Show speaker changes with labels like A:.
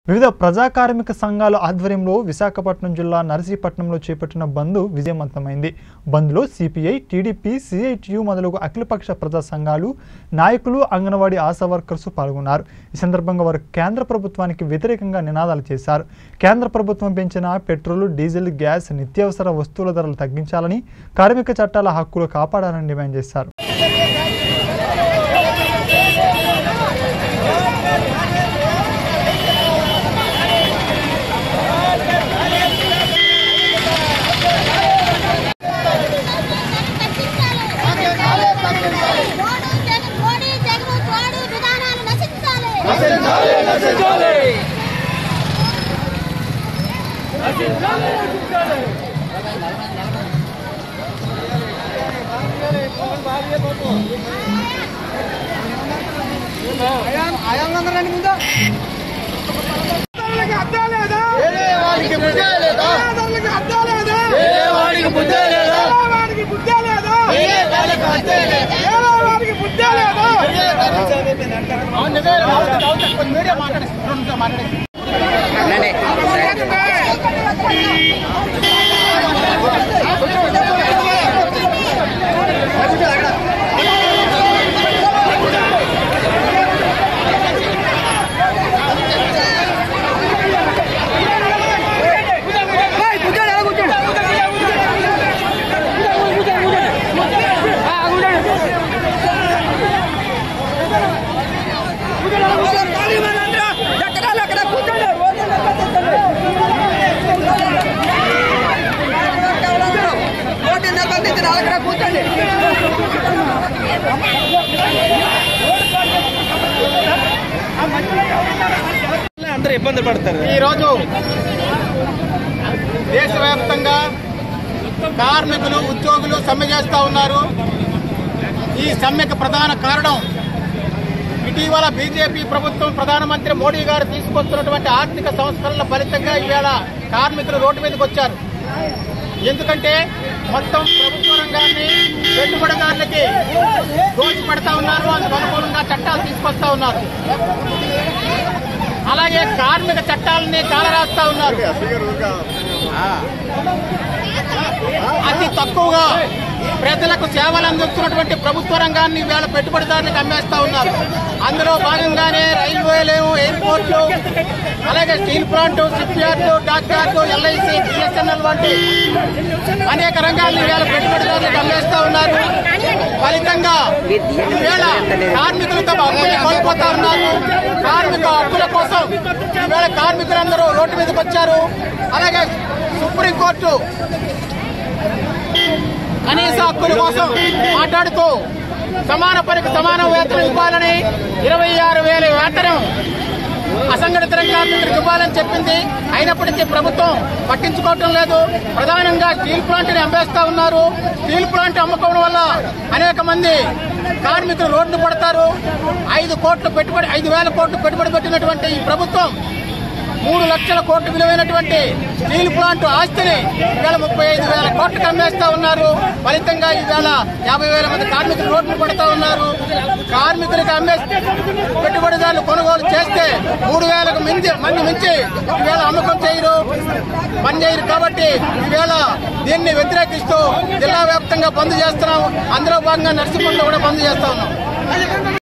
A: వివిధ ప్రజా కార్మిక సంఘాల ఆధ్వర్యంలో విశాఖపట్నం జిల్లా నరసీపట్నంలో చేపట్టిన బంద్ విజయవంతమైంది బంద్లో సిపిఐ టీడీపీ సిఐటియు మొదలగు అఖిలపక్ష ప్రజా సంఘాలు నాయకులు అంగన్వాడీ ఆశా వర్కర్స్ పాల్గొన్నారు ఈ సందర్భంగా వారు కేంద్ర ప్రభుత్వానికి వ్యతిరేకంగా నినాదాలు చేశారు కేంద్ర ప్రభుత్వం పెంచిన పెట్రోల్ డీజిల్ గ్యాస్ నిత్యావసర వస్తువుల ధరలు తగ్గించాలని కార్మిక చట్టాల హక్కులు కాపాడాలని డిమాండ్ చేశారు
B: మోడీ జగన్ మోడీ జగన్ తోడు విధానాలు నశించాలి
C: పేదలకి అర్థం లేదా
D: వాడికి బుద్ధే లేదా
C: పేదలకి అర్థం లేదా
D: వాడికి బుద్ధే లేదా
C: పేదవాడికి బుద్ధే లేదా
D: పేదలకు అర్థం లేదా
C: పేదవాడికి బుద్ధే లేదా
D: మీడియా మాట్లాడి మాట్లాడి
E: కూర్చోండి అందరూ ఇబ్బంది పడతారు
D: ఈరోజు దేశవ్యాప్తంగా కార్మికులు ఉద్యోగులు సమ్మె చేస్తా ఉన్నారు ఈ సమ్మెకు ప్రధాన కారణం ఇటీవల బీజేపీ ప్రభుత్వం ప్రధానమంత్రి మోడీ గారు తీసుకొస్తున్నటువంటి ఆర్థిక సంస్కరణల ఫలితంగా ఈవేళ కార్మికులు రోడ్డు మీదకి వచ్చారు ఎందుకంటే మొత్తం ప్రభుత్వ రంగాన్ని పెట్టుబడిదారులకి దోచి పెడతా ఉన్నారు అందుకు అనుకూలంగా చట్టాలు తీసుకొస్తా ఉన్నారు అలాగే కార్మిక చట్టాలని కాలరాస్తా ఉన్నారు అతి తక్కువగా ప్రజలకు సేవలు అందిస్తున్నటువంటి ప్రభుత్వ రంగాన్ని వేళ పెట్టుబడిదారులకు అమ్మేస్తా ఉన్నారు అందులో భాగంగానే రైల్వేలు ఎయిర్పోర్ట్లు అలాగే steel plant ship yard dock yard LIC BSNL వంటి అనేక రంగాల్ని వేళ పెట్టుబడిదారులకు అమ్మేస్తా ఉన్నారు ఫలితంగా ఈవేళ కార్మికులు తమ హక్కుని కోల్పోతా ఉన్నారు కార్మిక హక్కుల కోసం ఈవేళ కార్మికులందరూ రోడ్డు మీదకి వచ్చారు అలాగే సుప్రీంకోర్టు కనీస హక్కుల కోసం మాట్లాడుతూ సమాన పనికి సమాన వేతనం ఇవ్వాలని ఇరవై ఆరు వేల వేతనం అసంఘటిత రంగ కార్మికులకు ఇవ్వాలని చెప్పింది అయినప్పటికీ ప్రభుత్వం పట్టించుకోవటం లేదు ప్రధానంగా స్టీల్ ప్లాంట్ ని అమ్మేస్తా ఉన్నారు స్టీల్ ప్లాంట్ అమ్ముకోవడం వల్ల అనేక మంది కార్మికులు రోడ్డు పడతారు ఐదు కోట్లు పెట్టుబడి ఐదు వేల కోట్లు పెట్టుబడి పెట్టినటువంటి ఈ ప్రభుత్వం మూడు లక్షల కోట్లు విలువైనటువంటి స్టీల్ ప్లాంట్ ఆస్తిని ఈవేళ ముప్పై ఐదు వేల కోట్లకు అమ్మేస్తా ఉన్నారు ఫలితంగా ఈవేళ యాభై వేల మంది కార్మికులు రోడ్లు పడతా ఉన్నారు కార్మికులకు అమ్మే పెట్టుబడిదారులు కొనుగోలు చేస్తే మూడు వేలకు మించి మంది మించి ఈవేళ అమ్మకం చేయరు పని చేయరు కాబట్టి ఈవేళ దీన్ని వ్యతిరేకిస్తూ జిల్లా వ్యాప్తంగా బంద్ చేస్తున్నాం అందులో భాగంగా నర్సింహంలో కూడా బంద్ చేస్తా ఉన్నాం